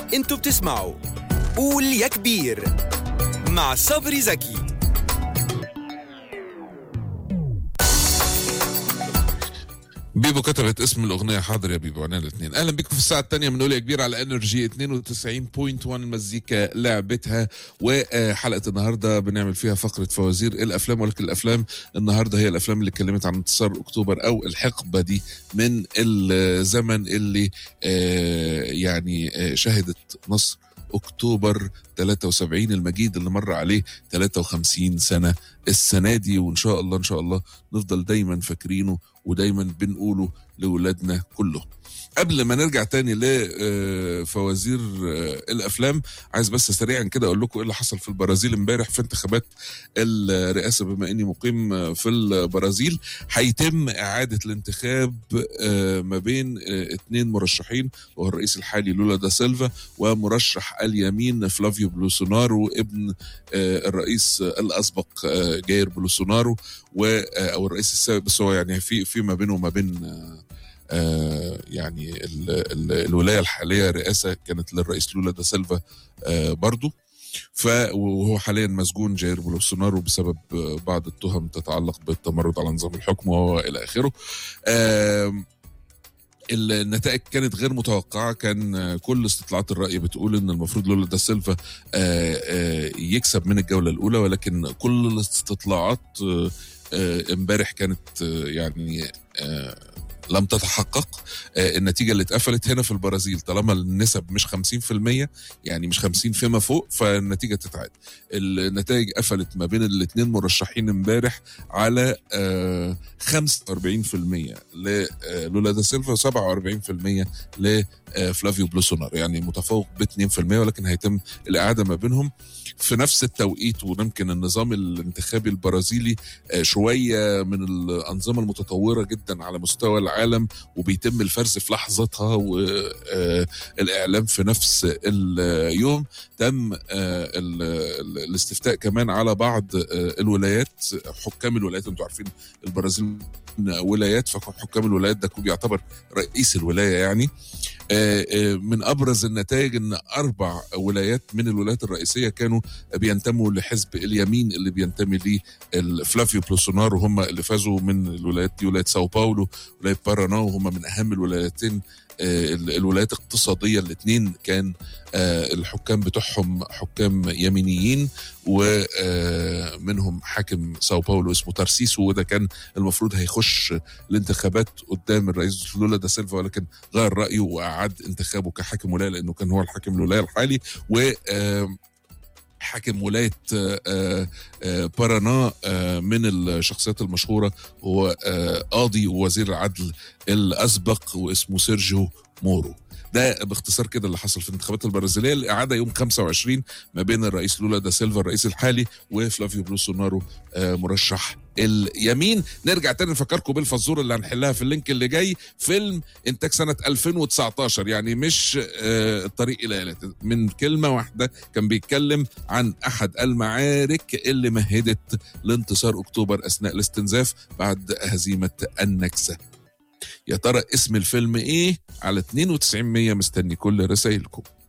انتوا بتسمعوا قول يا كبير مع صبري زكي بيبو كتبت اسم الاغنيه حاضر يا بيبو عنان الاثنين اهلا بكم في الساعه الثانيه من اولى كبير على انرجي 92.1 مزيكا لعبتها وحلقه النهارده بنعمل فيها فقره فوازير الافلام ولكن الافلام النهارده هي الافلام اللي اتكلمت عن انتصار اكتوبر او الحقبه دي من الزمن اللي آه، يعني آه، شهدت نصر اكتوبر 73 المجيد اللي مر عليه 53 سنه السنه دي وان شاء الله ان شاء الله نفضل دايما فاكرينه ودايما بنقوله لاولادنا كلهم قبل ما نرجع تاني لفوازير الافلام عايز بس سريعا كده اقول لكم ايه اللي حصل في البرازيل امبارح في انتخابات الرئاسه بما اني مقيم في البرازيل هيتم اعاده الانتخاب آه، ما بين آه، اثنين مرشحين وهو الرئيس الحالي لولا دا سيلفا ومرشح اليمين فلافيو بولسونارو ابن آه، الرئيس الاسبق آه، جاير بولسونارو و آه، او الرئيس السابق بس هو يعني في في ما بينه وما بين آه، آه، يعني ال ال الولايه الحاليه رئاسه كانت للرئيس لولا دا سيلفا آه، برضو ف وهو حاليا مسجون جاير بولسونارو بسبب آه، بعض التهم تتعلق بالتمرد على نظام الحكم والى اخره آم، النتائج كانت غير متوقعه كان آه، كل استطلاعات الراي بتقول ان المفروض لولا دا سيلفا آه، آه، يكسب من الجوله الاولى ولكن كل الاستطلاعات آه، آه، امبارح كانت آه، يعني آه، لم تتحقق آه، النتيجه اللي اتقفلت هنا في البرازيل طالما النسب مش 50% يعني مش 50 فيما فوق فالنتيجه تتعاد النتائج قفلت ما بين الاثنين مرشحين امبارح على آه، 45% لولا دا سيلفا و47% لفلافيو بلوسونار يعني متفوق ب 2% ولكن هيتم الاعاده ما بينهم في نفس التوقيت ويمكن النظام الانتخابي البرازيلي آه، شويه من الانظمه المتطوره جدا على مستوى العالم وبيتم الفرز في لحظتها والاعلام في نفس اليوم تم آه، ال- ال- الاستفتاء كمان على بعض آه، الولايات حكام الولايات انتوا عارفين البرازيل ولايات فحكام الولايات ده بيعتبر رئيس الولايه يعني آه، آه، من ابرز النتائج ان اربع ولايات من الولايات الرئيسيه كانوا بينتموا لحزب اليمين اللي بينتمي ليه ال- فلافيو بلوسونارو هم اللي فازوا من الولايات دي ولايه ساو باولو ولايه بارانا وهم من اهم الولايتين آه، ال- الولايات الاقتصاديه الاثنين كان آه، الحكام بتوعهم حكام يمينيين ومنهم حاكم ساو باولو اسمه تارسيسو وده كان المفروض هيخش الانتخابات قدام الرئيس لولا دا سيلفا ولكن غير رايه واعاد انتخابه كحاكم ولايه لانه كان هو الحاكم الولايه الحالي و آم، حاكم ولايه آه، آه، آه، بارانا آه، من الشخصيات المشهوره هو آه، قاضي ووزير العدل الاسبق واسمه سيرجيو مورو ده باختصار كده اللي حصل في الانتخابات البرازيليه الاعاده يوم 25 ما بين الرئيس لولا دا سيلفا الرئيس الحالي وفلافيو بلوسونارو آه، مرشح اليمين نرجع تاني نفكركم بالفزوره اللي هنحلها في اللينك اللي جاي فيلم انتاج سنه 2019 يعني مش آه، الطريق الى إيلات من كلمه واحده كان بيتكلم عن احد المعارك اللي مهدت لانتصار اكتوبر اثناء الاستنزاف بعد هزيمه النكسه يا ترى اسم الفيلم ايه على 92 مستني كل رسائلكم